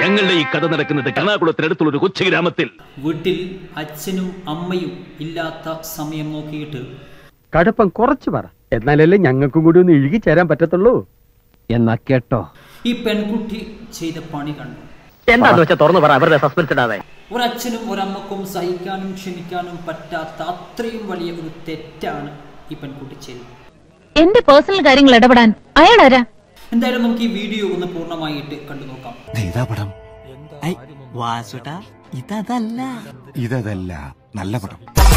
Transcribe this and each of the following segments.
ഞങ്ങളുടെ ഈ കഥ നടക്കുന്നത് എറണാകുളത്തിനടുത്തുള്ള ഒരു കൊച്ചു ഗ്രാമത്തിൽ വീട്ടിൽ അച്ഛനും അമ്മയും ഇല്ലാത്ത സമയം നോക്കിയിട്ട് കടുപ്പം കുറച്ച് പറ എന്നാലല്ലേ ഞങ്ങൾക്കും കൂടി ഒന്ന് ഇഴുകി ചേരാൻ പറ്റത്തുള്ളൂ എന്നാ കേട്ടോ ഈ പെൺകുട്ടി ചെയ്ത പണി കണ്ടു എന്താന്ന് വെച്ചാൽ തുറന്നു പറ അവരുടെ സസ്പെൻസ് ഇടാതെ ഒരച്ഛനും ഒരമ്മക്കും സഹിക്കാനും ക്ഷമിക്കാനും പറ്റാത്ത അത്രയും വലിയ ഒരു തെറ്റാണ് ഈ പെൺകുട്ടി ചെയ്തത് എന്റെ പേഴ്സണൽ കാര്യങ്ങൾ ഇടപെടാൻ അയാളാരാ എന്തായാലും നമുക്ക് ഈ വീഡിയോ ഒന്ന് പൂർണ്ണമായിട്ട് കണ്ടു നോക്കാം ഇതാ പടം വാസുട്ടാ ഇതല്ല ഇതല്ല നല്ല പടം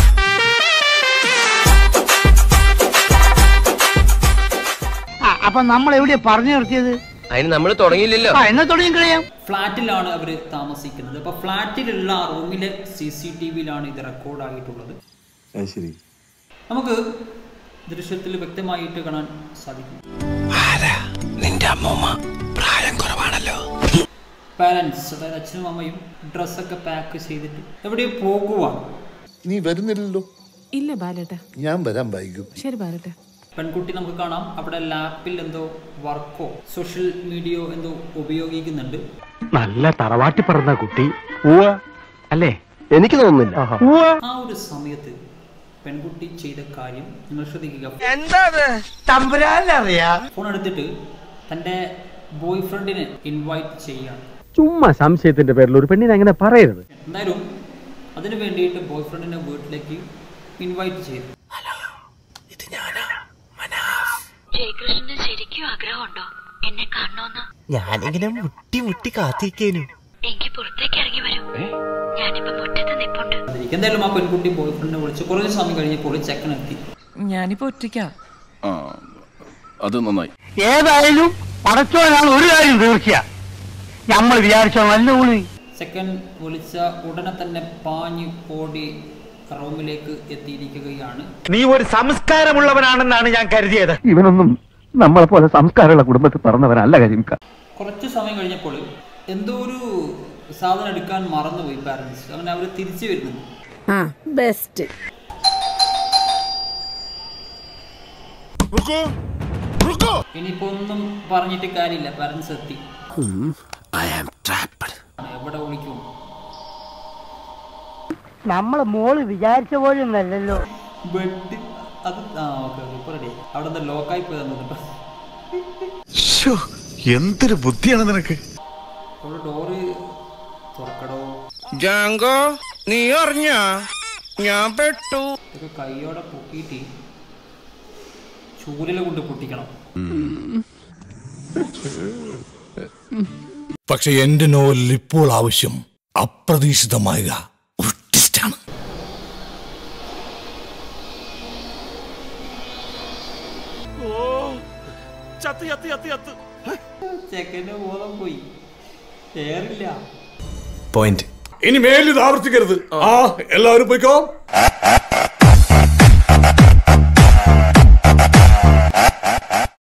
അപ്പൊ നമ്മൾ എവിടെയാ പറഞ്ഞു നിർത്തിയത് അതിന് നമ്മൾ തുടങ്ങിയില്ലല്ലോ ആ എന്നാ തുടങ്ങി കഴിയാം ഫ്ലാറ്റിലാണ് അവർ താമസിക്കുന്നത് അപ്പൊ ഫ്ലാറ്റിലുള്ള റൂമിലെ സി സി ടി വിയിലാണ് ഇത് റെക്കോർഡായിട്ടുള്ളത് ശരി നമുക്ക് ദൃശ്യത്തിൽ വ്യക്തമായിട്ട് കാണാൻ സാധിക്കും നിന്റെ അമ്മൂമ്മ പ്രായം കുറവാണല്ലോ പാരൻസ് അതായത് അച്ഛനും അമ്മയും ഡ്രസ്സൊക്കെ പാക്ക് ചെയ്തിട്ട് എവിടെയോ പോകുവാണ് നീ വരുന്നില്ലല്ലോ ഇല്ല ബാലേട്ട ഞാൻ വരാൻ വൈകും ശരി ബാലേട്ട പെൺകുട്ടി നമുക്ക് കാണാം അവിടെ ലാപ്പിൽ എന്തോ വർക്കോ സോഷ്യൽ മീഡിയയോ എന്തോ ഉപയോഗിക്കുന്നുണ്ട് നല്ല തറവാട്ടി പറഞ്ഞ കുട്ടി അല്ലേ എനിക്ക് തോന്നുന്നില്ല ആ ഒരു സമയത്ത് പെൺകുട്ടി ചെയ്ത കാര്യം നിങ്ങൾ ശ്രദ്ധിക്കുക തമ്പുരാനറിയാ ഫോൺ എടുത്തിട്ട് തന്റെ ബോയ് ഫ്രണ്ടിനെ ഇൻവൈറ്റ് ചെയ്യാണ് ചുമ്മാ സംശയത്തിന്റെ പേരിൽ ഒരു പെണ്ണിനെ അങ്ങനെ പറയരുത് എന്തായാലും അതിനു വേണ്ടിയിട്ട് ബോയ് ഫ്രണ്ടിനെ വീട്ടിലേക്ക് ഇൻവൈറ്റ് ചെയ്തു ജയകൃഷ്ണന് ശരിക്കും ആഗ്രഹമുണ്ടോ എന്നെ കാണണമെന്ന് ഞാനിങ്ങനെ മുട്ടി മുട്ടി കാത്തിരിക്കേനു എങ്കിൽ പുറത്തേക്ക് ഇറങ്ങി വരൂ ഞാനിപ്പോ മുറ്റത്ത് നിപ്പുണ്ട് എന്തായാലും ആ പെൺകുട്ടി ബോയ് ഫ്രണ്ടിനെ വിളിച്ച് കുറച്ച് സമയം കഴിഞ്ഞപ്പോൾ ചെക്കൻ എത്തി ഞാനിപ്പോ ഒറ്റയ്ക്കാ അത് നന്നായി ഏതായാലും പടച്ചോനാണ് ഒരു കാര്യം തീർച്ചയാ നമ്മൾ വിചാരിച്ചോ നല്ല ഊണി സെക്കൻ വിളിച്ച ഉടനെ തന്നെ പാഞ്ഞു ഓടി റൂമിലേക്ക് എത്തിയിരിക്കുകയാണ് നീ ഒരു സംസ്കാരമുള്ളവനാണെന്നാണ് ഞാൻ കരുതിയത് ഇവനൊന്നും നമ്മളെ പോലെ സംസ്കാരമുള്ള കുടുംബത്തിൽ പറഞ്ഞവനല്ല കരിമിക്ക കുറച്ച് സമയം കഴിഞ്ഞപ്പോൾ എന്തോ ഒരു സാധനം എടുക്കാൻ മറന്നുപോയി പാരൻസ് അങ്ങനെ അവർ തിരിച്ചു വരുന്നു ആ ബെസ്റ്റ് ഇനിയിപ്പോ ഒന്നും പറഞ്ഞിട്ട് കാര്യമില്ല പാരൻസ് എത്തി ഐ ആം ട്രാപ്ഡ് എവിടെ വിളിക്കും നമ്മള് മോള് വിചാരിച്ച പോലെ ഒന്നല്ലല്ലോ ബെഡ് അത് ആ ഓക്കെ ഓക്കെ ഇപ്പൊ റെഡി അവിടെ നിന്ന് ലോക്കായി പോയി തന്നിട്ട് എന്തൊരു ബുദ്ധിയാണ് നിനക്ക് അവിടെ ഡോറ് തുറക്കടോ ജാങ്കോ നീ അറിഞ്ഞ ഞാൻ പെട്ടു ഇതൊക്കെ കൈയോടെ പൊക്കിയിട്ട് ചൂരല കൊണ്ട് പൊട്ടിക്കണം പക്ഷെ എന്റെ നോവലിൽ ഇപ്പോൾ ആവശ്യം അപ്രതീക്ഷിതമായ ഒരു ട്വിസ്റ്റാണ് ചെക്കൻ്റെ ബോധം പോയി ഏറില്ല പോയിന്റ് ഇനി മേലിത് ആവർത്തിക്കരുത് ആ എല്ലാവരും പോയിക്കോ